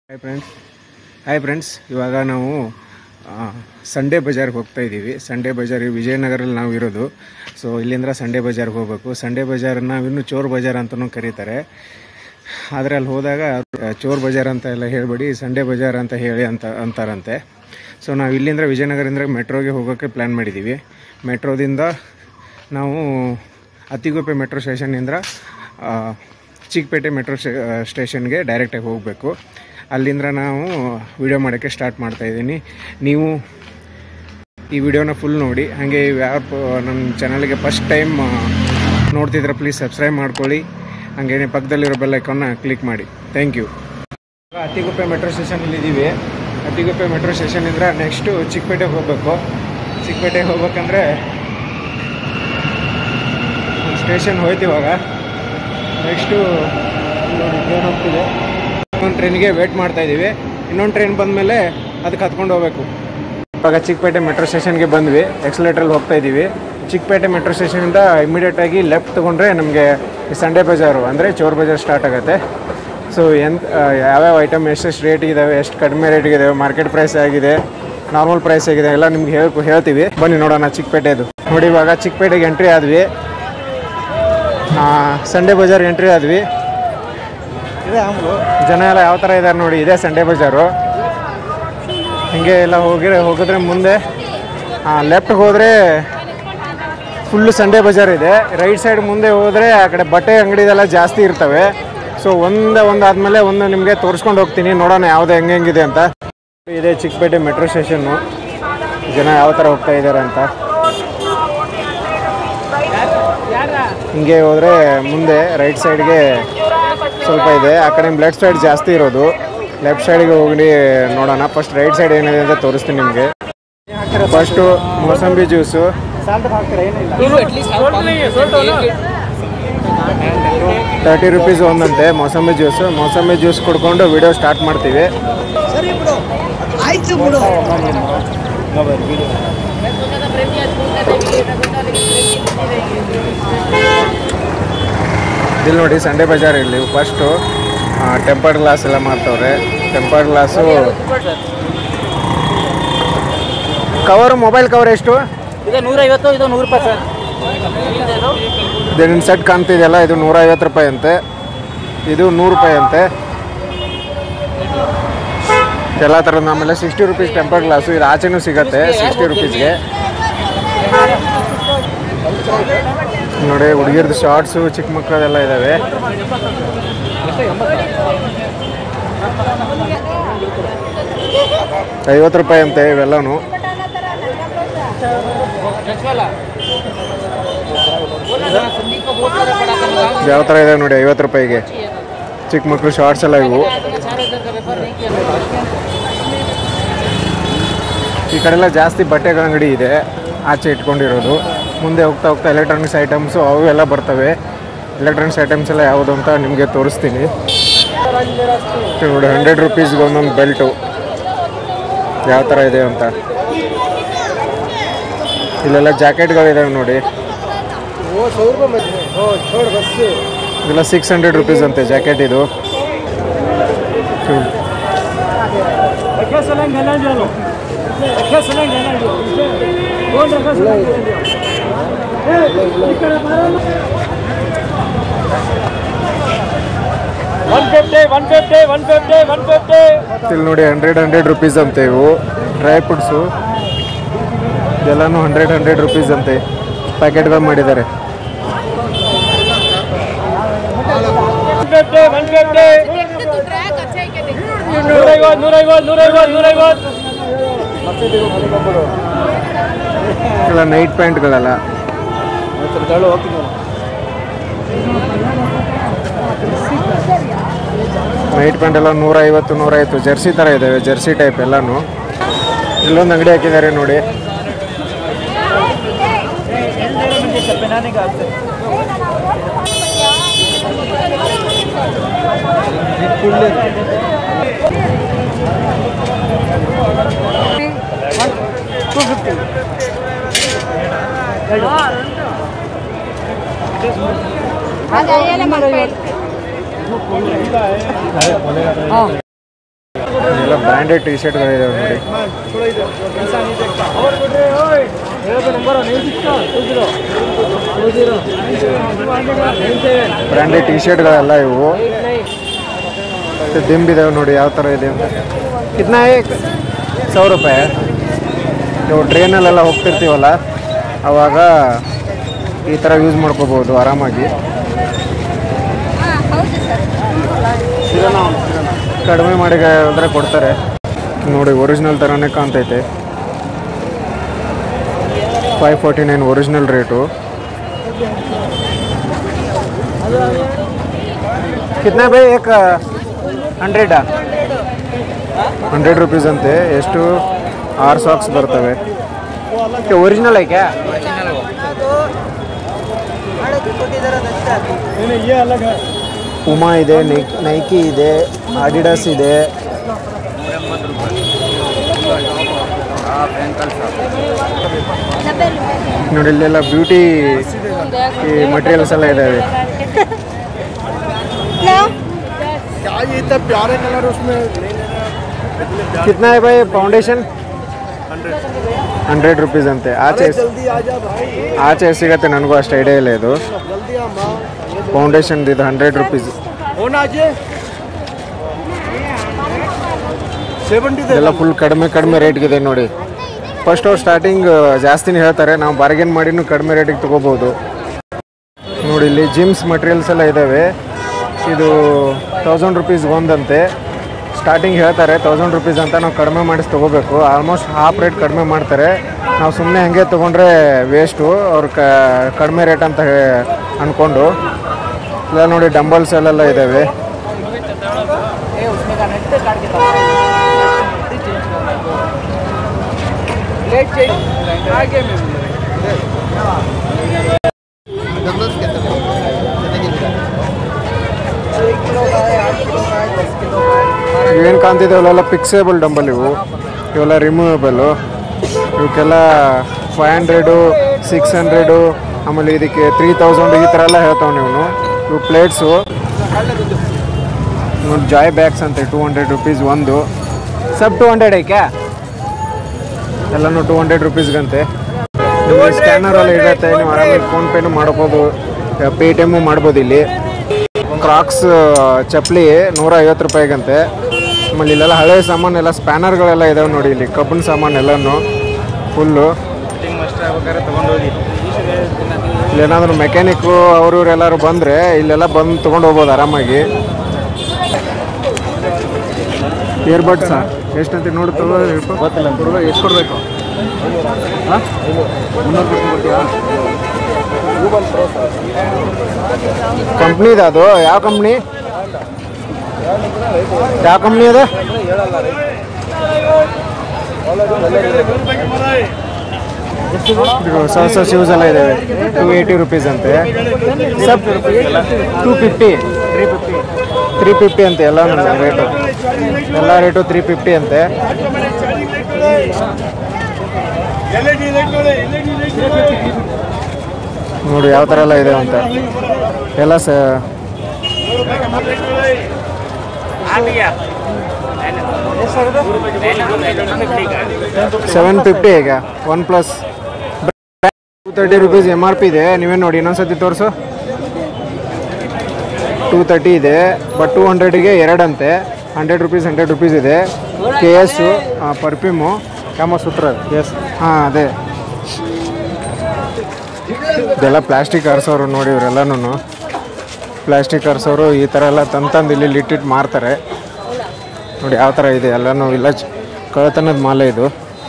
Hi friends hi friends ಇವಾಗ ನಾವು ಆ, ಸಂಡೇ ಬಜಾರ್ಗೆ ಹೋಗ್ತಾ ಇದ್ದೀವಿ ಸಂಡೇ ಬಜಾರ್ ವಿಜಯನಗರಲ್ಲಿ ನಾವು ಇರೋದು ಸೊ ಇಲ್ಲಿಂದ ಸಂಡೇ ಬಜಾರ್ಗೆ ಹೋಗಬೇಕು ಸಂಡೇ ಬಜಾರನ್ನು ಇನ್ನೂ ಚೋರ್ ಬಜಾರ್ ಅಂತಲೂ ಕರೀತಾರೆ ಆದರೆ ಅಲ್ಲಿ ಹೋದಾಗ ಆ, ಚೋರ್ ಬಜಾರ್ ಅಂತ ಎಲ್ಲ ಹೇಳಬೇಡಿ ಸಂಡೇ ಬಜಾರ್ ಅಂತ ಹೇಳಿ ಅಂತ ಅಂತಾರಂತೆ ಸೊ ನಾವು ಇಲ್ಲಿಂದ ವಿಜಯನಗರದಿಂದ ಮೆಟ್ರೋಗೆ ಹೋಗೋಕ್ಕೆ ಪ್ಲ್ಯಾನ್ ಮಾಡಿದ್ದೀವಿ ಮೆಟ್ರೋದಿಂದ ನಾವು ಅತ್ತಿಗುಪ್ಪೆ ಮೆಟ್ರೋ ಸ್ಟೇಷನ್ನಿಂದ ಆ, ಚಿಕ್ಕಪೇಟೆ ಮೆಟ್ರೋ ಸ್ಟೇಷನ್ಗೆ ಡೈರೆಕ್ಟಾಗಿ ಹೋಗಬೇಕು ಅಲ್ಲಿಂದ ನಾವು ವಿಡಿಯೋ ಮಾಡೋಕ್ಕೆ ಸ್ಟಾರ್ಟ್ ಮಾಡ್ತಾಯಿದ್ದೀನಿ ನೀವು ಈ ವಿಡಿಯೋನ ಫುಲ್ ನೋಡಿ ಹಾಗೆ ಈ ಆ್ಯಪ್ ನಮ್ಮ ಚಾನಲ್ಗೆ ಫಸ್ಟ್ ಟೈಮ್ ನೋಡ್ತಿದ್ರೆ ಪ್ಲೀಸ್ ಸಬ್ಸ್ಕ್ರೈಬ್ ಮಾಡ್ಕೊಳ್ಳಿ ಹಾಗೇನೆ ಪಕ್ಕದಲ್ಲಿರೋ ಬೆಲ್ ಐಕಾನ್ನ ಕ್ಲಿಕ್ ಮಾಡಿ ಥ್ಯಾಂಕ್ ಯು ಅತ್ತಿಗುಪ್ಪೆ ಮೆಟ್ರೋ ಸ್ಟೇಷನಲ್ಲಿ ಇದ್ದೀವಿ ಅತ್ತಿಗುಪ್ಪೆ ಮೆಟ್ರೋ ಸ್ಟೇಷನಿಂದ ನೆಕ್ಸ್ಟು ಚಿಕ್ಕಪೇಟೆಗೆ ಹೋಗಬೇಕು ಚಿಕ್ಕಪೇಟೆಗೆ ಹೋಗ್ಬೇಕಂದ್ರೆ ಸ್ಟೇಷನ್ ಹೋಯ್ತು ಇವಾಗ ನೆಕ್ಸ್ಟು ನೋಡಿ ಟ್ರೈನ್ ಹೋಗ್ತಿದೆ ಇನ್ನೊಂದು ಟ್ರೈನ್ಗೆ ವೇಟ್ ಮಾಡ್ತಾ ಇದ್ದೀವಿ ಇನ್ನೊಂದು ಟ್ರೈನ್ ಬಂದಮೇಲೆ ಅದಕ್ಕೆ ಹತ್ಕೊಂಡು ಹೋಗ್ಬೇಕು ಇವಾಗ ಚಿಕ್ಕಪೇಟೆ ಮೆಟ್ರೋ ಸ್ಟೇಷನ್ಗೆ ಬಂದ್ವಿ ಎಕ್ಸಲೇಟ್ರಲ್ಲಿ ಹೋಗ್ತಾ ಇದ್ದೀವಿ ಚಿಕ್ಕಪೇಟೆ ಮೆಟ್ರೋ ಸ್ಟೇಷನಿಂದ ಇಮಿಡಿಯೇಟಾಗಿ ಲೆಫ್ಟ್ ತೊಗೊಂಡ್ರೆ ನಮಗೆ ಸಂಡೇ ಬಜಾರು ಅಂದರೆ ಚೋರ್ ಬಜಾರ್ ಸ್ಟಾರ್ಟ್ ಆಗುತ್ತೆ ಸೊ ಎಂತ ಯಾವ್ಯಾವ ಐಟಮ್ ಎಷ್ಟೆಷ್ಟು ರೇಟ್ ಇದ್ದಾವೆ ಎಷ್ಟು ಕಡಿಮೆ ರೇಟಿಗೆ ಮಾರ್ಕೆಟ್ ಪ್ರೈಸ್ ಆಗಿದೆ ನಾರ್ಮಲ್ ಪ್ರೈಸ್ ಆಗಿದೆ ಎಲ್ಲ ನಿಮ್ಗೆ ಹೇಳ್ ಹೇಳ್ತೀವಿ ಬನ್ನಿ ನೋಡೋಣ ಚಿಕ್ಕಪೇಟೆದು ನೋಡಿ ಇವಾಗ ಚಿಕ್ಕಪೇಟೆಗೆ ಎಂಟ್ರಿ ಆದ್ವಿ ಸಂಡೇ ಬಜಾರ್ ಎಂಟ್ರಿ ಆದ್ವಿ ಜನ ಎಲ್ಲ ಯಾವ ಥರ ಇದ್ದಾರೆ ನೋಡಿ ಇದೇ ಸಂಡೇ ಬಜಾರು ಹಿಂಗೆ ಎಲ್ಲ ಹೋಗಿದ್ರೆ ಹೋಗಿದ್ರೆ ಮುಂದೆ ಲೆಫ್ಟ್ಗೆ ಹೋದರೆ ಫುಲ್ಲು ಸಂಡೇ ಬಜಾರ್ ಇದೆ ರೈಟ್ ಸೈಡ್ ಮುಂದೆ ಹೋದರೆ ಆ ಕಡೆ ಬಟ್ಟೆ ಅಂಗಡಿದೆಲ್ಲ ಜಾಸ್ತಿ ಇರ್ತವೆ ಸೊ ಒಂದು ಒಂದು ಆದಮೇಲೆ ಒಂದು ನಿಮಗೆ ತೋರಿಸ್ಕೊಂಡು ಹೋಗ್ತೀನಿ ನೋಡೋಣ ಯಾವ್ದು ಹೆಂಗೆ ಹೆಂಗಿದೆ ಅಂತ ಇದೆ ಚಿಕ್ಕಪೇಟೆ ಮೆಟ್ರೋ ಸ್ಟೇಷನ್ನು ಜನ ಯಾವ ಥರ ಹೋಗ್ತಾ ಇದ್ದಾರೆ ಅಂತ ಹಿಂಗೆ ಹೋದರೆ ಮುಂದೆ ರೈಟ್ ಸೈಡ್ಗೆ ಸ್ವಲ್ಪ ಇದೆ ಆ ಕಡೆ ಲೆಫ್ಟ್ ಸೈಡ್ ಜಾಸ್ತಿ ಇರೋದು ಲೆಫ್ಟ್ ಸೈಡ್ಗೆ ಹೋಗಿ ನೋಡೋಣ ಫಸ್ಟ್ ರೈಟ್ ಸೈಡ್ ಏನಿದೆ ಅಂತ ತೋರಿಸ್ತೀನಿ ನಿಮಗೆ first mosambi juice thirty rupees ಒಂದಂತೆ ಮೋಸಂಬಿ ಜ್ಯೂಸು ಮೋಸಂಬಿ ಜ್ಯೂಸ್ ಕುಡ್ಕೊಂಡು ವಿಡಿಯೋ ಸ್ಟಾರ್ಟ್ ಮಾಡ್ತೀವಿ ಸರಿ ಬಿಡು ಆಯ್ತು ಬಿಡು ಇಲ್ಲಿ ನೋಡಿ ಸಂಡೇ ಬಜಾರ್ ಇಲ್ಲಿ ಫಸ್ಟು ಟೆಂಪರ್ಡ್ ಗ್ಲಾಸ್ ಎಲ್ಲ ಮಾಡ್ತವ್ರೆ tempered glass cover mobile cover ಎಷ್ಟು ಇದು ನೂರೈವತ್ತು ಇದು ನೂರು ರೂಪಾಯಿ ಸರ್ ಇದೇನಿನ್ ಸೆಟ್ ಕಾಣ್ತಿದೆಯಲ್ಲ ಇದು ನೂರ ಐವತ್ತು ರೂಪಾಯಿ ಅಂತೆ ಇದು ನೂರು ರೂಪಾಯಿ ಅಂತೆ ಎಲ್ಲ ಥರದ ಆಮೇಲೆ ಸಿಕ್ಸ್ಟಿ ರುಪೀಸ್ ಟೆಂಪರ್ ಗ್ಲಾಸು ಇದು ಆಚೆನೂ ಸಿಗತ್ತೆ ಸಿಕ್ಸ್ಟಿ ರುಪೀಸ್ಗೆ ನೋಡಿ ಹುಡುಗಿರ್ದು ಶಾರ್ಟ್ಸು ಚಿಕ್ಕ ಮಕ್ಕಳದೆಲ್ಲ ಇದ್ದಾವೆ ಐವತ್ತು ರೂಪಾಯಿ ಅಂತೆ ಇವೆಲ್ಲನೂ ಯಾವ ಥರ ಇದೆ ನೋಡಿ ಐವತ್ತು ರೂಪಾಯಿಗೆ ಚಿಕ್ಕ ಮಕ್ಕಳು ಶಾರ್ಟ್ಸ್ ಎಲ್ಲ ಇವು ಈ ಕಡೆ ಎಲ್ಲ ಜಾಸ್ತಿ ಬಟ್ಟೆಗಳ ಅಂಗಡಿ ಇದೆ ಆಚೆ ಇಟ್ಕೊಂಡಿರೋದು ಮುಂದೆ ಹೋಗ್ತಾ ಹೋಗ್ತಾ ಎಲೆಕ್ಟ್ರಾನಿಕ್ಸ್ ಐಟಮ್ಸು ಅವು ಎಲ್ಲ ಬರ್ತವೆ ಎಲೆಕ್ಟ್ರಾನಿಕ್ಸ್ ಐಟಮ್ಸ್ ಎಲ್ಲ ಯಾವುದು ಅಂತ ನಿಮಗೆ ತೋರಿಸ್ತೀನಿ ಇದು ನೋಡಿ ಹಂಡ್ರೆಡ್ ರುಪೀಸ್ಗೆ ಒಂದೊಂದು ಬೆಲ್ಟು ಯಾವ ಥರ ಇದೆ ಅಂತ ಇಲ್ಲೆಲ್ಲ ಜಾಕೆಟ್ಗಳಿದಾವೆ ನೋಡಿ ಇದೆಲ್ಲ ಸಿಕ್ಸ್ ಹಂಡ್ರೆಡ್ ರುಪೀಸ್ ಅಂತೆ ಜಾಕೆಟ್ ಇದು ಹ್ಮ್. ಇಲ್ಲಿ ನೋಡಿ ಹಂಡ್ರೆಡ್ ಹಂಡ್ರೆಡ್ ರುಪೀಸ್ ಅಂತೆ ಇವು ಡ್ರೈ ಫ್ರೂಟ್ಸು ಇದೆಲ್ಲನೂ ಹಂಡ್ರೆಡ್ ಹಂಡ್ರೆಡ್ ರುಪೀಸ್ ಅಂತೆ ಪ್ಯಾಕೆಟ್ಗಳು ಮಾಡಿದ್ದಾರೆ ಎಲ್ಲ ನೈಟ್ ಪ್ಯಾಂಟ್ಗಳೆಲ್ಲ ನೈಟ್ ಪ್ಯಾಂಟ್ ಎಲ್ಲ ನೂರ ಐವತ್ತು ನೂರೈವತ್ತು ಜರ್ಸಿ ಥರ ಇದ್ದಾವೆ ಜರ್ಸಿ ಟೈಪ್ ಎಲ್ಲಾನು ಇಲ್ಲೊಂದು ಅಂಗಡಿ ಹಾಕಿದ್ದಾರೆ ನೋಡಿ ಎಲ್ಲ ಬ್ರ್ಯಾಂಡೆಡ್ ಟಿ ಶರ್ಟ್ಗಳಿದಾವೆ ನೋಡಿ ಬ್ರ್ಯಾಂಡೆಡ್ ಟಿ ಶರ್ಟ್ಗಳೆಲ್ಲ ಇವು ಮತ್ತೆ ದಿಂಬಿದಾವೆ ನೋಡಿ ಯಾವ ಥರ ಇದೆ ಅಂತ ಕಿತ್ನಾ ಏಕ್ ಸಾವಿರ ರೂಪಾಯಿ ನೀವು ಟ್ರೈನಲ್ಲೆಲ್ಲ ಹೋಗ್ತಿರ್ತೀವಲ್ಲ ಆವಾಗ ಈ ಥರ ಯೂಸ್ ಮಾಡ್ಕೋಬೋದು ಆರಾಮಾಗಿ ಕಡಿಮೆ ಮಾಡಿ ಅಂದರೆ ಕೊಡ್ತಾರೆ ನೋಡಿ ಒರಿಜಿನಲ್ ಥರನೇ ಕಾಣ್ತೈತೆ five forty nine original rate ಕಿತ್ನಾ ಬೈ ಏಕ್ ಹಂಡ್ರೆಡಾ ಹಂಡ್ರೆಡ್ ರುಪೀಸ್ ಅಂತೆ ಎಷ್ಟು ಆರು ಸಾಕ್ಸ್ ಬರ್ತವೆ ಒರಿಜಿನಲ್ ಐಕ್ಯಾ ಪುಮಾ ಇದೆ ನೈಕ್ ನೈಕಿ ಇದೆ ಆಡಿಡಾಸ್ ಇದೆ ನೋಡಿ ಇಲ್ಲೆಲ್ಲ ಬ್ಯೂಟಿ ಈ ಮಟೀರಿಯಲ್ಸ್ ಎಲ್ಲ ಇದ್ದಾವೆ क्या ये इतना प्यारे कलर उसमें ಕಿತ್ನಾ है भाई ಫೌಂಡೇಶನ್ ಹಂಡ್ರೆಡ್ ರುಪೀಸ್ ಅಂತೆ ಆಚೆ जल्दी आ जा भाई ಆಚೆ ಸಿಗತ್ತೆ ನನಗೂ ಅಷ್ಟು ಐಡಿಯಾ ಇಲ್ಲ ಇದು जल्दी आ माँ ಫೌಂಡೇಶನ್ ಇದು ಹಂಡ್ರೆಡ್ ರುಪೀಸ್ होना आज सेवेंटी ಇದೆಲ್ಲ ಫುಲ್ ಕಡಿಮೆ ಕಡಿಮೆ ರೇಟ್ಗಿದೆ ನೋಡಿ ಫಸ್ಟ್ ಅವ್ರು ಸ್ಟಾರ್ಟಿಂಗ್ ಜಾಸ್ತಿನೇ ಹೇಳ್ತಾರೆ ನಾವು ಬಾರ್ಗೇನ್ ಮಾಡಿನೂ ಕಡಿಮೆ ರೇಟಿಗೆ ತೊಗೋಬೋದು ನೋಡಿ ಇಲ್ಲಿ ಜಿಮ್ಸ್ ಮಟೀರಿಯಲ್ಸ್ ಎಲ್ಲ ಇದ್ದಾವೆ ಇದು ತೌಸಂಡ್ ರುಪೀಸ್ ಒಂದಂತೆ ಸ್ಟಾರ್ಟಿಂಗ್ ಹೇಳ್ತಾರೆ ತೌಸಂಡ್ ರುಪೀಸ್ ಅಂತ ನಾವು ಕಡಿಮೆ ಮಾಡಿಸಿ ತೊಗೋಬೇಕು ಆಲ್ಮೋಸ್ಟ್ ಹಾಫ್ ರೇಟ್ ಕಡಿಮೆ ಮಾಡ್ತಾರೆ ನಾವು ಸುಮ್ಮನೆ ಹಾಗೆ ತೊಗೊಂಡ್ರೆ ವೇಸ್ಟು ಅವ್ರು ಕ ಕಡಿಮೆ ರೇಟ್ ಅಂತ ಹೇ- ಅಂದ್ಕೊಂಡು ಇಲ್ಲ ನೋಡಿ ಡಂಬಲ್ಸ್ ಎಲ್ಲ ಇದ್ದಾವೆ ಏನು ಕಾಣ್ತಿದ್ದಾವಲ್ಲ ಫಿಕ್ಸೇಬಲ್ ಡಂಬಲ್ ಇವು ಇವೆಲ್ಲ ರಿಮೂವೇಬಲ್ಲು ಇವಕ್ಕೆಲ್ಲ ಫೈವ್ ಹಂಡ್ರೆಡು ಸಿಕ್ಸ್ ಹಂಡ್ರೆಡು ಆಮೇಲೆ ಇದಕ್ಕೆ ತ್ರೀ ತೌಸಂಡ್ ಈ ಥರ ಎಲ್ಲ ಹೇಳ್ತಾವೆ ನೀವು ಇವು ಪ್ಲೇಟ್ಸು ನೋಡಿ ಜಾಯ್ ಬ್ಯಾಗ್ಸ್ ಅಂತ ಟೂ ಹಂಡ್ರೆಡ್ ರುಪೀಸ್ ಒಂದು ಸಬ್ ಟೂ ಹಂಡ್ರೆಡ್ ಐಕ್ಯಾ ಎಲ್ಲನೂ ಟೂ ಹಂಡ್ರೆಡ್ ರುಪೀಸ್ಗಂತೆ ನಿಮಗೆ ಸ್ಕ್ಯಾನರ್ ಎಲ್ಲ ಇರುತ್ತೆ ನೀವು ಆರಾಮಾಗಿ ಫೋನ್ಪೇನು ಮಾಡ್ಬೋದು ಪೇ ಟಿ ಎಮ್ಮು ಮಾಡ್ಬೋದು ಇಲ್ಲಿ ಕ್ರಾಕ್ಸ್ ಚಪ್ಪಲಿ ನೂರ ಐವತ್ತು ರೂಪಾಯಿಗಂತೆ ಆಮೇಲೆ ಇಲ್ಲೆಲ್ಲ ಹಳೆ ಸಾಮಾನು ಎಲ್ಲ ಸ್ಪ್ಯಾನರ್ಗಳೆಲ್ಲ ಇದಾವೆ ನೋಡಿ ಇಲ್ಲಿ ಕಬ್ಬಿಣ ಸಾಮಾನು ಎಲ್ಲನೂ ಫುಲ್ಲು ಇಲ್ಲೇನಾದ್ರೂ ಮೆಕ್ಯಾನಿಕ್ಕು ಅವರು ಇವ್ರು ಎಲ್ಲರೂ ಬಂದರೆ ಇಲ್ಲೆಲ್ಲ ಬಂದು ತೊಗೊಂಡು ಹೋಗ್ಬೋದು ಆರಾಮಾಗಿ ಇಯರ್ಬಡ್ಸ ಎಷ್ಟಂತ ನೋಡಿ ತಗೋ ಗೊತ್ತಿಲ್ಲ ಎಷ್ಟು ಕೊಡಬೇಕು ಕಂಪ್ನಿದ ಅದು ಯಾವ ಕಂಪ್ನಿ ಯಾವ ಕಂಪ್ನಿ ಅದು ಇದು ಹೊಸ ಹೊಸ ಶೂಸ್ ಎಲ್ಲ ಇದ್ದಾವೆ ಟೂ ಏಯ್ಟಿ ರುಪೀಸ್ ಅಂತೆ ಸಬ್ two fifty three fifty three fifty ಅಂತೆ ಎಲ್ಲ ರೇಟು ಎಲ್ಲ ರೇಟು ತ್ರೀ ಫಿಫ್ಟಿ ಅಂತೆ ನೋಡಿ ಯಾವ ಥರ ಎಲ್ಲ ಇದೆ ಅಂತ ಎಲ್ಲ ಸ ಸೆವೆನ್ ಫಿಫ್ಟಿ ಈಗ one plus two thirty rupees M R P ಇದೆ ನೀವೇನು ನೋಡಿ ಇನ್ನೊಂದ್ಸತಿ ತೋರಿಸು ಟೂ ತರ್ಟಿ ಇದೆ ಬಟ್ ಟೂ ಹಂಡ್ರೆಡಿಗೆ ಎರಡಂತೆ ಹಂಡ್ರೆಡ್ ರುಪೀಸ್ ಹಂಡ್ರೆಡ್ ರುಪೀಸ್ ಇದೆ K S perfume Kamasutra yes ಹಾಂ ಅದೇ ಇದೆಲ್ಲ ಪ್ಲಾಸ್ಟಿಕ್ ಹರ್ಸೋರು ನೋಡಿ ಇವರೆಲ್ಲನೂ ಪ್ಲಾಸ್ಟಿಕ್ ಹರ್ಸೋರು ಈ ಥರ ಎಲ್ಲ ತಂದು ತಂದು ಇಲ್ಲಿ ಲಿಟ್ಟಿಟ್ಟು ಮಾರ್ತಾರೆ ನೋಡಿ ಯಾವ ಥರ ಇದೆ ಎಲ್ಲನೂ ಇಲ್ಲ ಚ- ಕಳ್ಳತನದ ಮಾಲೆ ಇದು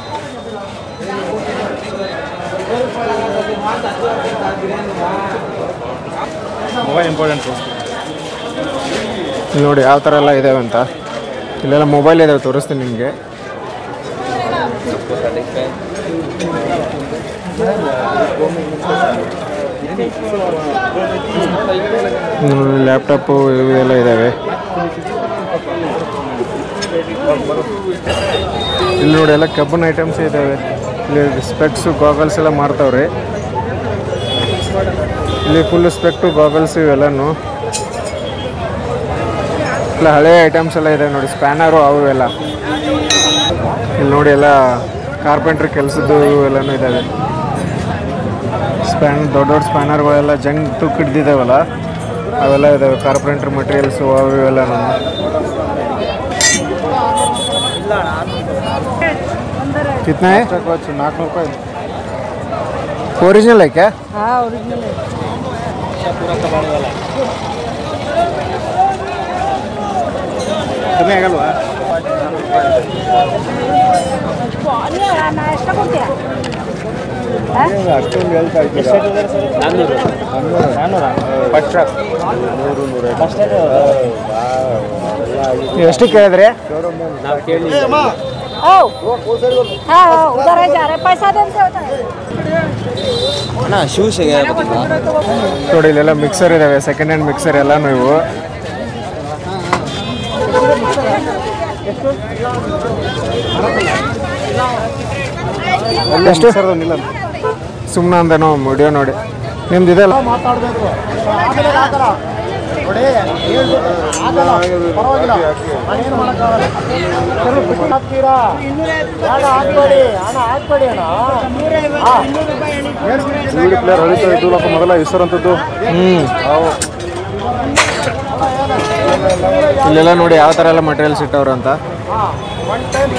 ಇಲ್ಲಿ ನೋಡಿ ಯಾವ ಥರ ಎಲ್ಲ ಇದಾವೆ ಅಂತ ಇಲ್ಲೆಲ್ಲ ಮೊಬೈಲ್ ಇದಾವೆ ತೋರಿಸ್ತೀನಿ ನಿಮಗೆ ಲ್ಯಾಪ್ಟಾಪು ಇವೆಲ್ಲ ಇದ್ದಾವೆ ಇಲ್ಲಿ ನೋಡಿ ಎಲ್ಲ ಕಬ್ಬನ್ ಐಟಮ್ಸ್ ಇದ್ದಾವೆ ಇಲ್ಲಿ ಸ್ಪೆಕ್ಸು ಗಾಗಲ್ಸ್ ಎಲ್ಲ ಮಾರ್ತಾವ್ರೆ ಇಲ್ಲಿ ಫುಲ್ ಸ್ಪೆಕ್ಟು ಗಾಗಲ್ಸ್ ಇವೆಲ್ಲನು ಎಲ್ಲ ಹಳೆ ಐಟಮ್ಸ್ ಎಲ್ಲ ಇದೆ ನೋಡಿ ಸ್ಪ್ಯಾನರು ಅವು ಎಲ್ಲ ಇಲ್ಲಿ ನೋಡಿ ಎಲ್ಲ ಕಾರ್ಪೆಂಟ್ರ್ ಕೆಲಸದ್ದು ಎಲ್ಲನೂ ಇದ್ದಾವೆ ಸ್ಪ್ಯಾನ್ ದೊಡ್ಡ ದೊಡ್ಡ ಸ್ಪ್ಯಾನರ್ಗಳೆಲ್ಲ ಜಂಗ್ ತುಕ್ ಹಿಡ್ದಿದ್ದಾವಲ್ಲ ಅವೆಲ್ಲ ಇದಾವೆ ಕಾರ್ಪೆಂಟ್ರ್ ಮಟೀರಿಯಲ್ಸು ಅವು ಇವೆಲ್ಲ कितना है नाक रुपये ओरिजिनल है क्या हाँ ओरिजिनल है ಕಮ್ಮಿ ಆಗಲ್ವಾ ನಾಷ್ಟ ಕೊಡ್ತೀಯಾ ಅಷ್ಟೊಂದು ಹೇಳ್ತಾ ಫಸ್ಟ್ ಎಷ್ಟು ಕೇಳಿದ್ರಿ ओ हाँ उधर है जा रहे पैसा देते होता है ಅಣ್ಣ ಶೂಸ್ ಹೇಗೆ ಗೊತ್ತಿಲ್ಲ ನೋಡಿ ಇಲ್ಲೆಲ್ಲ ಮಿಕ್ಸರ್ ಇದಾವೆ ಸೆಕೆಂಡ್ ಹ್ಯಾಂಡ್ ಮಿಕ್ಸರ್ ಎಲ್ಲಾನು ಇವು ಎಷ್ಟು ಸುಮ್ಮನೆ ಅಂದೇನೋ ವಿಡಿಯೋ ನೋಡಿ ನಿಮ್ದು ಇದೆಲ್ಲ ಮಾತಾಡಬೇಕು ಆಮೇಲೆ ಆ ಥರ ನೋಡಿ ಆಗಲ್ಲ ಪರವಾಗಿಲ್ಲ ನಾನೇನು ಮಾಡೋಕ್ಕಾಗಲ್ಲ ಸರಿ, ಬಿಟ್ಟು ಹಾಕ್ತೀರಾ ಬೇಡ ಹಾಕ್ಬೇಡಿ ಹಣ ಹಾಕ್ಬೇಡಿ ಅಣ್ಣ ಪ್ಲೇಯರ್ ಹೊಳಿತಾ ಇದ್ದು ಮೊದಲ ಹೆಸರಂತದ್ದು ಹ್ಮ್ ಇಲ್ಲೆಲ್ಲ ನೋಡಿ ಯಾವ ಥರ ಎಲ್ಲ ಮಟೀರಿಯಲ್ಸ್ ಇಟ್ಟವ್ರು ಅಂತ ಒನ್ ಟೈಮ್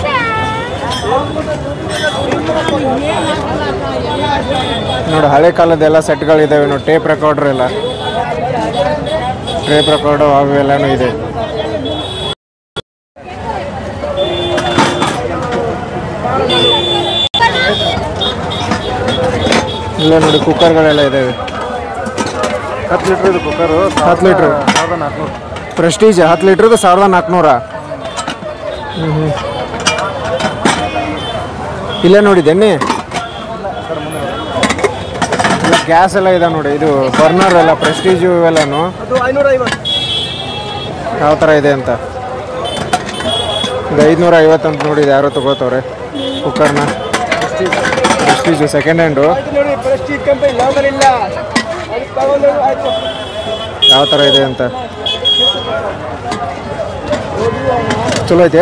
ನೋಡಿ ಹಳೆ ಕಾಲದೆಲ್ಲ ಸೆಟ್ಗಳಿದ್ದಾವೆ ನೋಡಿ ಟೇಪ್ ರೆಕಾರ್ಡರ್ ಎಲ್ಲ ಟೇಪ್ ರೆಕಾರ್ಡು ಅವು ಎಲ್ಲನೂ ಇದೆ ಇಲ್ಲ ನೋಡಿ ಕುಕ್ಕರ್ಗಳೆಲ್ಲ ಇದ್ದಾವೆ ಹತ್ತು ಲೀಟ್ರ್ ಇದು ಕುಕ್ಕರು ಹತ್ತು ಲೀಟ್ರ್ ಸಾವಿರದ ನಾಲ್ಕುನೂರು ಪ್ರೆಸ್ಟೀಜ್ ಹತ್ತು ಲೀಟ್ರದ್ದು ಸಾವಿರದ ನಾಲ್ಕುನೂರ ಹ್ಞೂ ಹ್ಞೂ ಇಲ್ಲೇ ನೋಡಿದ್ದೇನೆ ಗ್ಯಾಸ್ ಎಲ್ಲ ಇದೆ ನೋಡಿ ಇದು ಬರ್ನರ್ ಎಲ್ಲ ಪ್ರೆಸ್ಟೀಜು ಇವೆಲ್ಲನು ಅದು ಐನೂರ ಐವತ್ತು ಯಾವ ಥರ ಇದೆ ಅಂತ ಇದು ಐದುನೂರ ಐವತ್ತು ಅಂತ ನೋಡಿದೆ ಯಾರೋ ತಗೋತವ್ರೆ ಕುಕ್ಕರ್ನ ಪ್ರೆಸ್ಟೀಜು ಸೆಕೆಂಡ್ ಹ್ಯಾಂಡು ಆಯ್ತು ನೋಡಿ ಪ್ರೆಸ್ಟೀಜ್ ಕಂಪನಿ ಲಾಂಬರ್ ಇಲ್ಲ ಅದಕ್ಕೆ ತಗೊಂಡ್ರು ಆಯ್ತು ಯಾವ ಥರ ಇದೆ ಅಂತ ಚಲೋ ಐತೆ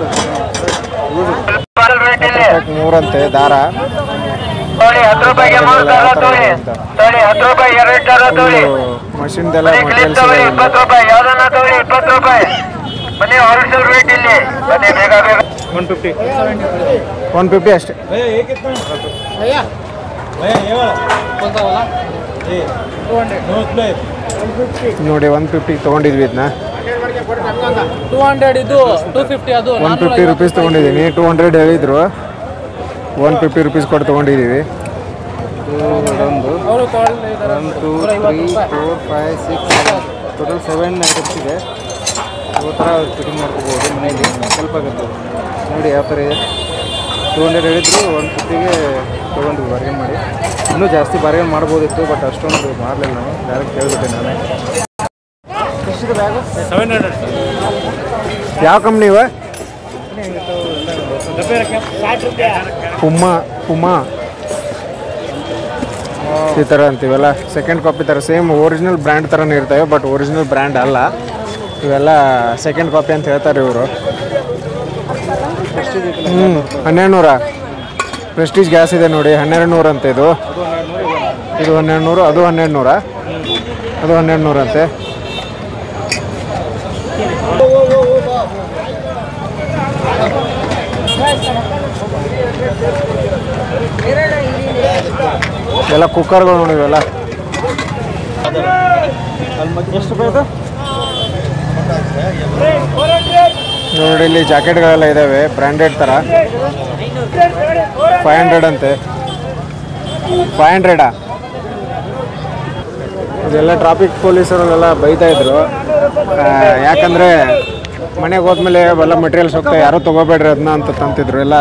ಮೂರಂತೆ ದಾರ ತೋಳಿ ಹತ್ತು ರೂಪಾಯಿಗೆ ಮೂರು ದಾರ ತೋಳಿ ತೋಳಿ ಹತ್ತು ರೂಪಾಯಿ ಎರಡು ದಾರ ತೋಳಿ ಮಷಿನ್ದೆಲ್ಲ ಬನ್ನಿ ಕ್ಲಿಪ್ ಮಟೀರಿಯಲ್ಸ್ ತಗೊಳ್ಳಿ ಇದೆ ಇಪ್ಪತ್ತು ರೂಪಾಯಿ ಯಾವ್ದನ್ನ ತಗೊಳ್ಳಿ ಇಪ್ಪತ್ತು ರೂಪಾಯಿ ಬನ್ನಿ ಹೋಲ್ಸೇಲ್ ರೇಟ್ ಇಲ್ಲಿ ಬನ್ನಿ ಬೇಗ ಬೇಗ ಒನ್ ಫಿಫ್ಟಿ ಒನ್ ಫಿಫ್ಟಿ ಅಷ್ಟೇ ನೋಡಿ ಒನ್ ಫಿಫ್ಟಿಗೆ ತೊಗೊಂಡಿದ್ವಿ ಇದನ್ನ ಟೂ ಹಂಡ್ರೆಡ್ ಇದು ಟೂ ಫಿಫ್ಟಿ ಅದು ಒನ್ ಫಿಫ್ಟಿ ರುಪೀಸ್ ತೊಗೊಂಡಿದ್ದೀನಿ ಟೂ ಹಂಡ್ರೆಡ್ ಹೇಳಿದ್ರು ಒನ್ ಫಿಫ್ಟಿ ರುಪೀಸ್ ಕೊಟ್ಟು ತೊಗೊಂಡಿದ್ದೀವಿ ಒಂದು ಅವರು one two three four five six total seven items ಇದೆ ಈ ಥರ ಫಿಟ್ಟಿಂಗ್ ಮಾಡ್ಕೋಬೋದು ಮನೇಲಿ ಸ್ವಲ್ಪ ಆಗುತ್ತೆ ನೋಡಿ ಯಾವ ಥರ ಇದೆ ಟೂ ಹಂಡ್ರೆಡ್ ಹೇಳಿದ್ರು ಒನ್ ಫಿಫ್ಟಿಗೆ ತೊಗೊಂಡ್ವಿ ಬಾರ್ಗೇನ್ ಮಾಡಿ ಇನ್ನೂ ಜಾಸ್ತಿ ಬಾರ್ಗೇನ್ ಮಾಡ್ಬೋದಿತ್ತು ಬಟ್ ಅಷ್ಟೊಂದು ಮಾಡಲಿಲ್ಲ ನಾವು ಡೈರೆಕ್ಟ್ ಕೇಳ್ಬಿಟ್ಟೆ ನಾನೇ ಎಷ್ಟಿದೆ ಬ್ಯಾಗು ಸೆವೆನ್ ಹಂಡ್ರೆಡ್ ಯಾವ ಕಂಪ್ನಿ ಇವ ಪುಮ್ಮ ಪುಮ್ಮ ಈ ಥರ ಅಂತೀವಲ್ಲ ಸೆಕೆಂಡ್ ಕಾಪಿ ಥರ ಸೇಮ್ ಒರಿಜಿನಲ್ ಬ್ರ್ಯಾಂಡ್ ಥರನೇ ಇರ್ತವೆ ಬಟ್ ಒರಿಜಿನಲ್ ಬ್ರ್ಯಾಂಡ್ ಅಲ್ಲ ಇವೆಲ್ಲ ಸೆಕೆಂಡ್ ಕಾಪಿ ಅಂತ ಹೇಳ್ತಾರೆ ಇವರು ಹ್ಞೂ ಹನ್ನೆರಡು ನೂರ ಪ್ರೆಸ್ಟೀಜ್ ಗ್ಯಾಸ್ ಇದೆ ನೋಡಿ ಹನ್ನೆರಡು ನೂರು ಅಂತ ಇದು ಇದು ಹನ್ನೆರಡು ನೂರು ಅದು ಹನ್ನೆರಡು ನೂರ ಅದು ಹನ್ನೆರಡು ನೂರು ಅಂತೆ ಎಲ್ಲ ಕುಕ್ಕರ್ಗಳು ನೋಡಿ ಇವೆಲ್ಲ ಎಷ್ಟು ರೂಪಾಯಿ ಇದು ನೋಡಿ ಇಲ್ಲಿ ಜಾಕೆಟ್ಗಳೆಲ್ಲ ಇದ್ದಾವೆ ಬ್ರ್ಯಾಂಡೆಡ್ ಥರ ಫೈವ್ ಹಂಡ್ರೆಡ್ ಅಂತೆ ಫೈವ್ ಹಂಡ್ರೆಡಾ ಇದೆಲ್ಲ ಟ್ರಾಫಿಕ್ ಪೊಲೀಸರೆಲ್ಲ ಬೈತಾ ಇದ್ರು ಆ, ಯಾಕಂದ್ರೆ ಮನೆಗೆ ಹೋದ್ಮೇಲೆ ಎಲ್ಲ ಮೆಟೀರಿಯಲ್ಸ್ ಹೋಗ್ತಾ ಯಾರು ತಗೋಬೇಡ್ರಿ ಅದನ್ನ ಅಂತ ತಂತಿದ್ರು ಎಲ್ಲ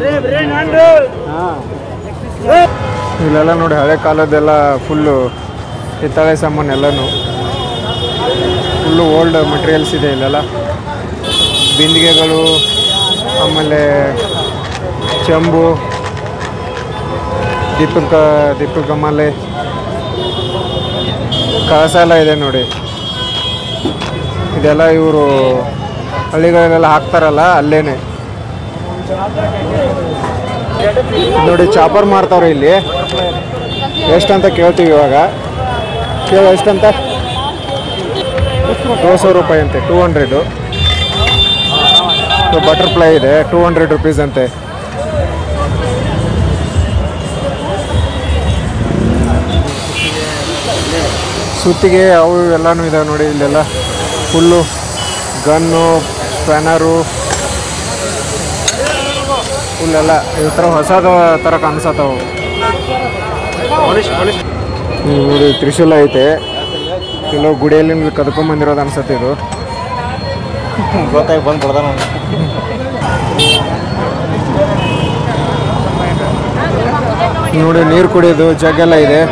ಇಲ್ಲೆಲ್ಲ ನೋಡಿ ಹಳೆ ಕಾಲದ್ದೆಲ್ಲ ಫುಲ್ಲು ಹಿತ್ತಾಳೆ ಸಾಮಾನು ಎಲ್ಲನೂ ಫುಲ್ಲು ಓಲ್ಡ್ ಮಟೀರಿಯಲ್ಸ್ ಇದೆ ಇಲ್ಲೆಲ್ಲ ಬಿಂದಿಗೆಗಳು ಆಮೇಲೆ ಚೆಂಬು ದೀಪಕ ದೀಪಕ ಮಾಲೆ ಕಳಸ ಎಲ್ಲ ಇದೆ ನೋಡಿ ಇದೆಲ್ಲ ಇವರು ಹಳ್ಳಿಗಳಲ್ಲೆಲ್ಲ ಹಾಕ್ತಾರಲ್ಲ ಅಲ್ಲೇನೆ ನೋಡಿ ಚಾಪರ್ ಮಾರ್ತಾವ್ರೆ ಇಲ್ಲಿ ಎಷ್ಟಂತ ಕೇಳ್ತೀವಿ ಇವಾಗ ಕೇಳು ಎಷ್ಟಂತ ದೋ ಸौ ರೂಪಾಯಿ ಅಂತೆ ಟೂ ಹಂಡ್ರೆಡು ಬಟರ್ಫ್ಲೈ ಇದೆ ಟೂ ಹಂಡ್ರೆಡ್ ರುಪೀಸ್ ಅಂತೆ ಸುತ್ತಿಗೆ ಅವು ಎಲ್ಲನೂ ಇದಾವೆ ನೋಡಿ ಇಲ್ಲೆಲ್ಲ ಫುಲ್ಲು ಗನ್ನು ಸ್ಪ್ಯಾನರು ಫುಲ್ಲೆಲ್ಲ ಈ ಥರ ಹೊಸದ ಥರ ಕಾಣಿಸತ್ತವು ಹ್ಮ್, ನೋಡಿ ತ್ರಿಶೂಲ ಐತೆ ಕೆಲವು ಗುಡಿಯಲ್ಲಿ ಕದ್ಕೊಂಬಂದಿರೋದು ಅನ್ಸತ್ತೆ ಇದು ಗೊತ್ತಾಗಿ ಬಂದು ಬಿಡ್ದ ನಾನು ನೋಡಿ ನೀರು ಕುಡಿಯೋದು ಜಗ್ಗೆಲ್ಲ ಇದೆ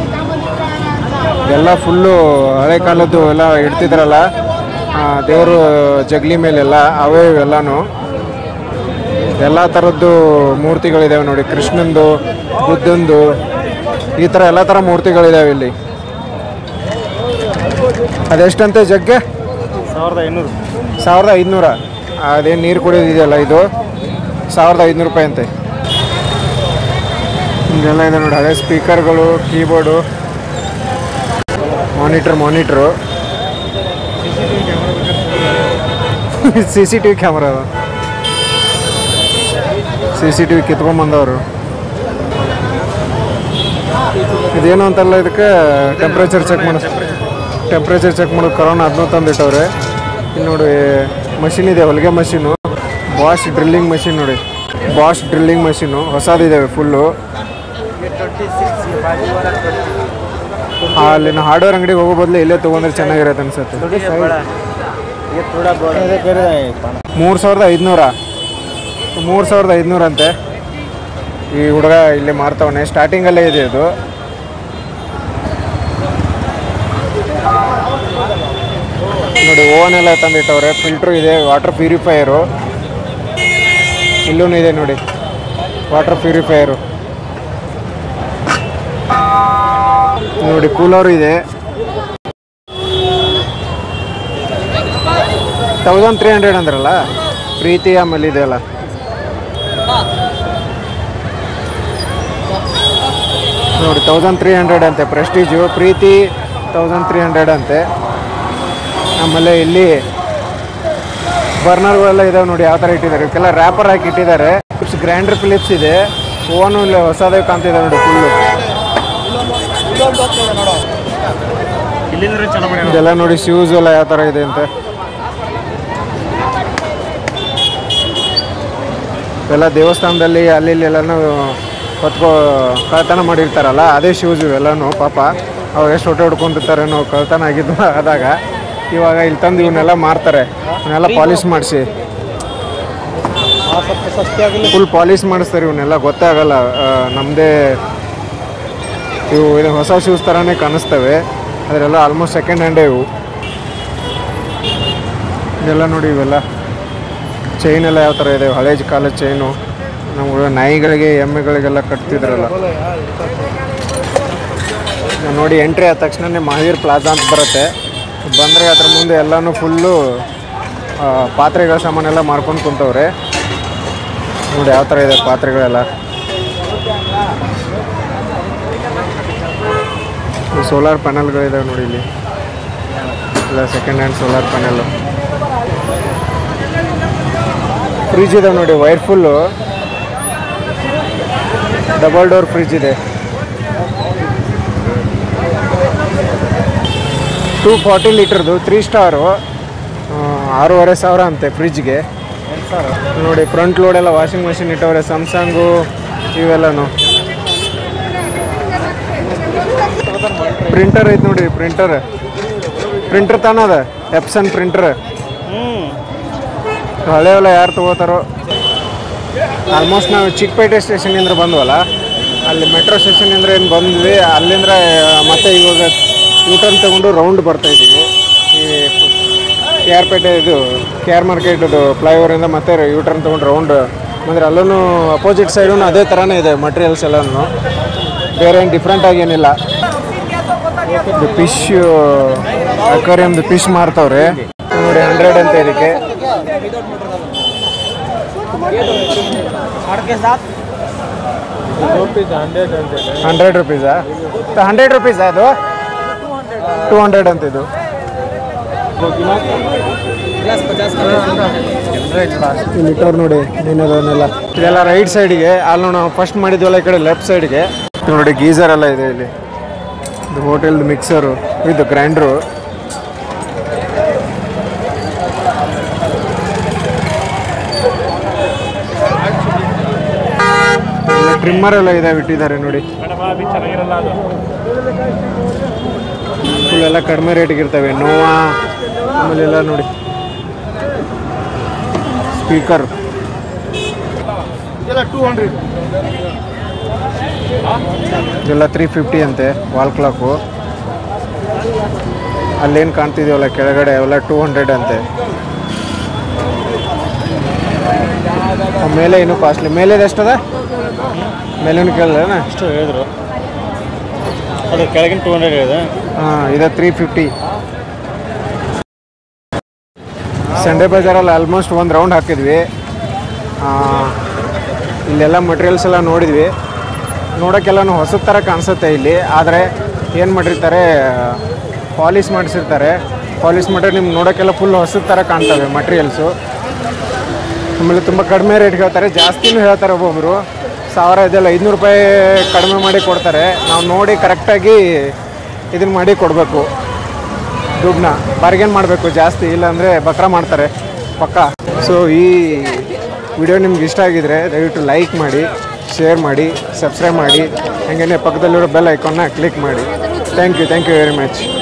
ಎಲ್ಲ ಫುಲ್ಲು ಹಳೆ ಕಾಲದ್ದು ಎಲ್ಲ ಇಡ್ತಿದ್ರಲ್ಲ ದೇವರು ಜಗ್ಲಿ ಮೇಲೆಲ್ಲ ಅವೇ ಇವೆಲ್ಲನೂ ಎಲ್ಲ ಥರದ್ದು ಮೂರ್ತಿಗಳಿದಾವೆ ನೋಡಿ ಕೃಷ್ಣಂದು ಬುದ್ಧಂದು ಈ ಥರ ಎಲ್ಲ ಥರ ಮೂರ್ತಿಗಳಿದಾವೆ ಇಲ್ಲಿ ಅದೆಷ್ಟಂತೆ ಜಗ್ಗೆ ಸಾವಿರದ ಐನೂರು ಸಾವಿರದ ಐದುನೂರ ಅದೇನು ನೀರು ಕುಡಿಯೋದಿದೆಯಲ್ಲ ಇದು ಸಾವಿರದ ಐದುನೂರು ರೂಪಾಯಿ ಅಂತೆ ಇದೆಲ್ಲ ಇದೆ ನೋಡಿ ಹಳೆ ಸ್ಪೀಕರ್ಗಳು keyboard monitor monitor C C T V camera C C T V ಕಿತ್ಕೊಂಬಂದವರು ಇದೇನು ಅಂತಲ್ಲ ಇದಕ್ಕೆ ಟೆಂಪ್ರೇಚರ್ ಚೆಕ್ ಮಾಡ ಟೆಂಪ್ರೇಚರ್ ಚೆಕ್ ಮಾಡೋದು ಕರೋನಾ ಅದನ್ನೂ ತಂದಿಟ್ಟವ್ರೆ ಇಲ್ಲಿ ನೋಡಿ ಮಷಿನ್ ಇದೆ ಹೊಲಿಗೆ ಮಷೀನು ಬಾಷ್ ಡ್ರಿಲ್ಲಿಂಗ್ ಮಷಿನ್ ನೋಡಿ ಬಾಷ್ ಡ್ರಿಲ್ಲಿಂಗ್ ಮಷೀನು ಹೊಸದಿದೆ ಫುಲ್ಲು ಅಲ್ಲಿನ ಹಾರ್ಡ್ವೇರ್ ಅಂಗಡಿಗೆ ಹೋಗೋ ಬದಲು ಇಲ್ಲೇ ತೊಗೊಂಡ್ರೆ ಚೆನ್ನಾಗಿರತ್ತೆ ಅನ್ಸುತ್ತೆ ಮೂರು ಸಾವಿರದ ಐದುನೂರ ಮೂರು ಸಾವಿರದ ಐದುನೂರ ಅಂತೆ ಈ ಹುಡುಗ ಇಲ್ಲಿ ಮಾರ್ತವನೆ ಸ್ಟಾರ್ಟಿಂಗಲ್ಲೇ ಇದೆ ಇದು ನೋಡಿ ಓವನ್ ಎಲ್ಲ ತಂದಿಟ್ಟವ್ರೆ ಫಿಲ್ಟ್ರು ಇದೆ ವಾಟರ್ ಪ್ಯೂರಿಫೈಯರು ಇಲ್ಲೂ ಇದೆ ನೋಡಿ ವಾಟರ್ ಪ್ಯೂರಿಫೈಯರು ನೋಡಿ ಕೂಲರು ಇದೆ ತೌಸಂಡ್ ತ್ರೀ ಹಂಡ್ರೆಡ್ ಅಂದ್ರಲ್ಲ ಪ್ರೀತಿ ಆಮೇಲೆ ಇದೆಯಲ್ಲ ನೋಡಿ ತೌಸಂಡ್ ತ್ರೀ ಹಂಡ್ರೆಡ್ ಅಂತೆ Prestige Preethi thousand three hundred ಅಂತೆ ಆಮೇಲೆ ಇಲ್ಲಿ ಬರ್ನರ್ಗಳೆಲ್ಲ ಇದಾವೆ ನೋಡಿ ಯಾವ ಥರ ಇಟ್ಟಿದ್ದಾರೆ ಇವಕ್ಕೆಲ್ಲ ರ್ಯಾಪರ್ ಹಾಕಿ ಇಟ್ಟಿದ್ದಾರೆ ಫಿಲಿಪ್ಸ್ ಗ್ರೈಂಡರ್ ಫಿಲಿಪ್ಸ್ ಇದೆ ಓನು ಇಲ್ಲಿ ಹೊಸದೇ ಕಾಣ್ತಿದೆ ನೋಡಿ ಫುಲ್ಲು ಇಲ್ಲಿಂದ್ರೆ ಚಲೋ ಮಾಡಿ ಇದೆಲ್ಲ ನೋಡಿ ಶೂಸ್ ಎಲ್ಲ ಯಾವ ಥರ ಇದೆ ಅಂತ ಎಲ್ಲ ದೇವಸ್ಥಾನದಲ್ಲಿ ಅಲ್ಲಿ ಇಲ್ಲಿ ಎಲ್ಲನೂ ಹೊತ್ಕೊ ಕಳ್ತನ ಮಾಡಿರ್ತಾರಲ್ಲ ಅದೇ ಶೂಸ್ ಇವೆಲ್ಲನೂ ಪಾಪ ಅವ್ರು ಎಷ್ಟು ಹೊಟ್ಟೆ ಹೊಡ್ಕೊಂಡಿರ್ತಾರೆ ನಾವು ಕಳ್ತನ ಆಗಿದ್ದು ಆದಾಗ ಇವಾಗ ಇಲ್ಲಿ ತಂದು ಇವನ್ನೆಲ್ಲ ಮಾರ್ತಾರೆ ಇವನ್ನೆಲ್ಲ ಪಾಲಿಶ್ ಮಾಡಿಸಿ ಸ್ವಲ್ಪ ಸಸ್ತಿ ಆಗಲಿ ಫುಲ್ ಪಾಲಿಶ್ ಮಾಡಿಸ್ತಾರೆ ಇವನ್ನೆಲ್ಲ ಗೊತ್ತೇ ಆಗಲ್ಲ ಆ, ನಮ್ಮದೇ ಇವು ಇದು ಹೊಸ ಶೂಸ್ ಥರನೇ ಕಾಣಿಸ್ತವೆ ಅದರೆಲ್ಲ ಆಲ್ಮೋಸ್ಟ್ ಸೆಕೆಂಡ್ ಹ್ಯಾಂಡೇ ಇವು ಇದೆಲ್ಲ ನೋಡಿ ಇವೆಲ್ಲ ಚೈನ್ ಎಲ್ಲ ಯಾವ ಥರ ಇದೆ ಹಳೆ ಕಾಲದ ಚೈನು ನಮ್ಗೆ ನಾಯಿಗಳಿಗೆ ಎಮ್ಮೆಗಳಿಗೆಲ್ಲ ಕಟ್ತಿದ್ರಲ್ಲ ನಾವ್ ನೋಡಿ ಎಂಟ್ರಿ ಆದ ತಕ್ಷಣನೇ ಮಹಾವೀರ್ ಪ್ಲಾಜಾ ಅಂತ ಬರುತ್ತೆ ಬಂದರೆ ಅದ್ರ ಮುಂದೆ ಎಲ್ಲನೂ ಫುಲ್ಲು ಪಾತ್ರೆಗಳ ಸಾಮಾನೆಲ್ಲ ಮಾರ್ಕೊಂಡು ಕುಂತವ್ರೆ ನೋಡಿ ಯಾವ ಥರ ಇದೆ ಪಾತ್ರೆಗಳೆಲ್ಲ ಸೋಲಾರ್ ಪ್ಯಾನಲ್ಗಳಿದಾವೆ ನೋಡಿ ಇಲ್ಲಿ ಇಲ್ಲ second hand solar panel fridge ಇದಾವೆ ನೋಡಿ wire full double door fridge ಇದೆ ಟೂ ಫಾರ್ಟಿ ಲೀಟ್ರದು ತ್ರೀ ಸ್ಟಾರು ಆರೂವರೆ ಸಾವಿರ ಅಂತೆ ಫ್ರಿಜ್ಗೆ ನೋಡಿ ಫ್ರಂಟ್ ಲೋಡ್ ಎಲ್ಲ ವಾಷಿಂಗ್ ಮಷಿನ್ ಇಟ್ಟವ್ರೆ ಸ್ಯಾಮ್ಸಂಗು ಇವೆಲ್ಲನು ಪ್ರಿಂಟರ್ ಐತೆ ನೋಡಿ ಪ್ರಿಂಟರ್ ಪ್ರಿಂಟರ್ ತಾನದ ಎಪ್ಸನ್ ಪ್ರಿಂಟರ್ ಹಳೆವೆಲ್ಲ ಯಾರು ತಗೋತಾರೋ ಆಲ್ಮೋಸ್ಟ್ ನಾವು ಚಿಕ್ಕಪೇಟೆ ಸ್ಟೇಷನಿಂದ ಬಂದ್ವಲ್ಲ ಅಲ್ಲಿ ಮೆಟ್ರೋ ಸ್ಟೇಷನಿಂದ ಏನು ಬಂದ್ವಿ ಅಲ್ಲಿಂದ ಮತ್ತೆ ಇವಾಗ ಯೂಟರ್ನ್ ತಗೊಂಡು ರೌಂಡ್ ಬರ್ತಾ ಇದ್ದೀವಿ ಈ ಕೆ ಆರ್ ಪೇಟೆ ಇದು ಕೆ ಆರ್ ಮಾರ್ಕೆಟ್ದು ಫ್ಲೈಓವರಿಂದ ಮತ್ತೆ ಯೂಟರ್ನ್ ತೊಗೊಂಡು ರೌಂಡ್ ಅಂದರೆ ಅಲ್ಲೂ ಅಪೋಸಿಟ್ ಸೈಡೂ ಅದೇ ಥರನೇ ಇದೆ ಮಟೀರಿಯಲ್ಸ್ ಎಲ್ಲನೂ ಬೇರೆ ಏನು ಡಿಫ್ರೆಂಟ್ ಆಗಿ ಏನಿಲ್ಲ ಫಿಶ್ ಅಕ್ವೇರಿಯಮ್ದು ಫಿಶ್ ಮಾರ್ತವ್ರೆ ನೋಡಿ ಹಂಡ್ರೆಡ್ ಅಂತ ಇದಕ್ಕೆ ಹಂಡ್ರೆಡ್ ರುಪೀಸಾ ಹಂಡ್ರೆಡ್ ರುಪೀಸಾ ಅದು ಟೂ ಹಂಡ್ರೆಡ್ ಅಂತ ಇದು ಇಲ್ಲಿಟ್ಟವ್ರು ನೋಡಿ ನೀನದನ್ನೆಲ್ಲ ಇದೆಲ್ಲ ರೈಟ್ ಸೈಡ್ಗೆ ಅಲ್ಲಿ ನಾವು ಫಸ್ಟ್ ಮಾಡಿದ್ವಲ್ಲ ಈ ಕಡೆ ಲೆಫ್ಟ್ ಸೈಡ್ಗೆ ನೋಡಿ ಗೀಸರ್ ಎಲ್ಲ ಇದೆ ಇಲ್ಲಿ ಇದು ಹೋಟೆಲ್ದು ಮಿಕ್ಸರು ಇದು ಗ್ರೈಂಡ್ರು ಟ್ರಿಮ್ಮರ್ ಎಲ್ಲ ಇದೆ ಇಟ್ಟಿದ್ದಾರೆ ನೋಡಿ ಫುಲ್ ಎಲ್ಲ ಕಡಿಮೆ ರೇಟಿಗೆ ಇರ್ತವೆ ನೋವಾ ಆಮೇಲೆ ಎಲ್ಲ ನೋಡಿ ಸ್ಪೀಕರ್ ಇದೆಲ್ಲ ಟೂ ಹಂಡ್ರೆಡ್ ಇದೆಲ್ಲ ತ್ರೀ ಫಿಫ್ಟಿ ಅಂತೆ ವಾಲ್ ಕ್ಲಾಕು ಅಲ್ಲೇನು ಕಾಣ್ತಿದೆಯಲ್ಲ ಕೆಳಗಡೆ ಅವೆಲ್ಲ ಟೂ ಹಂಡ್ರೆಡ್ ಅಂತೆ ಆ ಮೇಲೆ ಏನು ಕಾಸ್ಟ್ಲಿ ಮೇಲೆದು ಎಷ್ಟದ ಮೇಲೇನು ಕೇಳಲ್ಲ ಎಷ್ಟು ಹೇಳಿದ್ರು ಅದು ಕೆಳಗಿನ ಟೂ ಹಂಡ್ರೆಡ್ ಹೇಳಿದೆ ಹಾಂ ಇದೆ ತ್ರೀ ಫಿಫ್ಟಿ ಸಂಡೇ ಬಜಾರಲ್ಲಿ ಆಲ್ಮೋಸ್ಟ್ ಒಂದು ರೌಂಡ್ ಹಾಕಿದ್ವಿ ಆ, ಇಲ್ಲೆಲ್ಲ ಮಟೀರಿಯಲ್ಸ್ ಎಲ್ಲ ನೋಡಿದ್ವಿ ನೋಡೋಕ್ಕೆಲ್ಲನೂ ಹೊಸದ ಥರ ಕಾಣಿಸುತ್ತೆ ಇಲ್ಲಿ ಆದರೆ ಏನು ಮಾಡಿರ್ತಾರೆ ಪಾಲಿಶ್ ಮಾಡಿಸಿರ್ತಾರೆ ಪಾಲಿಶ್ ಮಾಡಿದ್ರೆ ನಿಮ್ಗೆ ನೋಡೋಕ್ಕೆಲ್ಲ ಫುಲ್ ಹೊಸದ ಥರ ಕಾಣ್ತವೆ ಮಟೀರಿಯಲ್ಸು ಆಮೇಲೆ ತುಂಬ ಕಡಿಮೆ ರೇಟ್ ಹೇಳ್ತಾರೆ ಜಾಸ್ತಿನೂ ಹೇಳ್ತಾರೆ ಒಬ್ಬೊಬ್ಬರು ಸಾವಿರ ಇದೆಲ್ಲ ಐದುನೂರು ರೂಪಾಯಿ ಕಡಿಮೆ ಮಾಡಿ ಕೊಡ್ತಾರೆ ನಾವು ನೋಡಿ ಕರೆಕ್ಟಾಗಿ ಇದನ್ನು ಮಾಡಿ ಕೊಡಬೇಕು ದುಡ್ಡನ್ನ ಬಾರ್ಗೇನ್ ಮಾಡಬೇಕು ಜಾಸ್ತಿ ಇಲ್ಲಾಂದರೆ ಬಕ್ರ ಮಾಡ್ತಾರೆ ಪಕ್ಕ ಸೊ ಈ ವಿಡಿಯೋ ನಿಮ್ಗೆ ಇಷ್ಟ ಆಗಿದ್ರೆ ದಯವಿಟ್ಟು ಲೈಕ್ ಮಾಡಿ ಶೇರ್ ಮಾಡಿ ಸಬ್ಸ್ಕ್ರೈಬ್ ಮಾಡಿ ಹಾಗೆಯೇ ಪಕ್ಕದಲ್ಲಿರೋ ಬೆಲ್ ಐಕಾನ್ನ ಕ್ಲಿಕ್ ಮಾಡಿ thank you thank you very much